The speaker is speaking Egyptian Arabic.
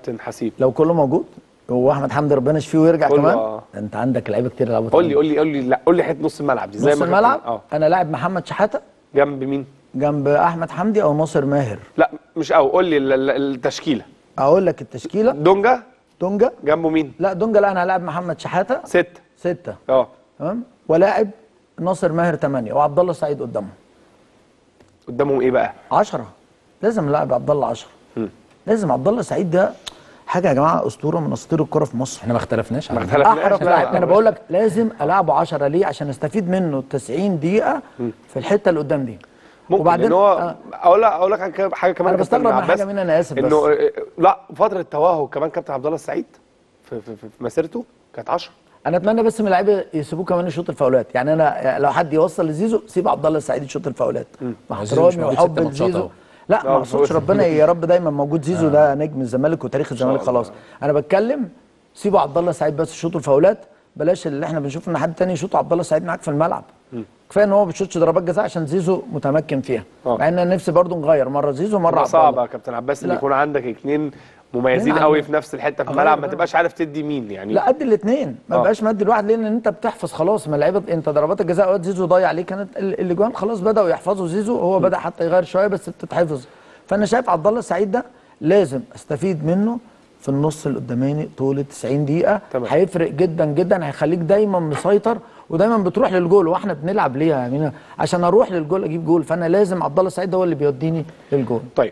كابتن حسيب لو كله موجود واحمد حمدي ربنا يشفيه ويرجع كله كمان آه. انت عندك لعيبه كتير يلعبوا قول لي قول لي قول لي لا قول لي حته نص الملعب دي نص ما كابتن- الملعب اه انا لاعب محمد شحاته جنب مين جنب احمد حمدي او ناصر ماهر لا مش قوي قول لي ال- ال- التشكيله اقول لك التشكيله دونجا دونجا جنبه مين لا دونجا لا انا هلاعب محمد شحاته ستة ستة اه تمام ولاعب ناصر ماهر ثمانية وعبد الله سعيد قدامهم قدامهم ايه بقى 10 لازم نلاعب عبد الله 10 لازم عبد الله سعيد ده حاجه يا جماعه اسطوره من اساطير الكره في مصر احنا ما اختلفناش ما على اختلفناش احرف لا، لاعب لا، انا بقول لك لازم العبه 10 ليه عشان استفيد منه 90 دقيقه في الحته اللي قدام دي ممكن وبعدين ان هو آه، اقول لك اقول لك حاجه حاجة كمان أنا كابتن بستغرب من عباس، حاجة مني، أنا آسف بس. انه آه، لا فتره توهج كمان كابتن عبد الله السعيد في, في, في, في مسيرته كانت 10 انا اتمنى بس من اللعيبه يسيبوه كمان يشوط الفاولات يعني انا لو حد يوصل لزيزو سيب عبد الله السعيد يشوط الفاولات مع زيزو مش احترامي موجود وحب ست ماتشات لزيزو أهو. لا آه، ما اقصدش ربنا يا رب دايما موجود زيزو ده نجم الزمالك وتاريخ الزمالك خلاص انا بتكلم سيبوا عبد الله السعيد بس يشوطوا الفاولات بلاش اللي احنا بنشوف ان حد تاني يشوط عبد الله السعيد معاك في الملعب كفايه ان هو ما بيشوطش ضربات جزاء عشان زيزو متمكن فيها آه. مع ان انا نفسي برضو نغير مره زيزو مره تبقى عبد صعبه الله يا كابتن عباس ان لا. يكون عندك اثنين مميزين اتنين قوي عندك. في نفس الحته في أغير الملعب ما بقى. تبقاش عارف تدي مين يعني لا قد الاثنين ما آه. بقاش مد الواحد لان انت بتحفظ خلاص ما لعيبه انت ضربات الجزاء اوقات زيزو ضيع عليه كانت ال- الاجوان خلاص بداوا يحفظوا زيزو هو بدا حتى يغير شويه بس بتتحفظ فانا شايف عبد الله السعيد ده لازم استفيد منه في النص القداماني طول 90 دقيقه تمام. هيفرق جدا جدا هيخليك دايما مسيطر ودايما بتروح للجول واحنا بنلعب ليه يعني عشان اروح للجول اجيب جول فانا لازم عبد الله السعيد ده هو اللي بيوديني للجول طيب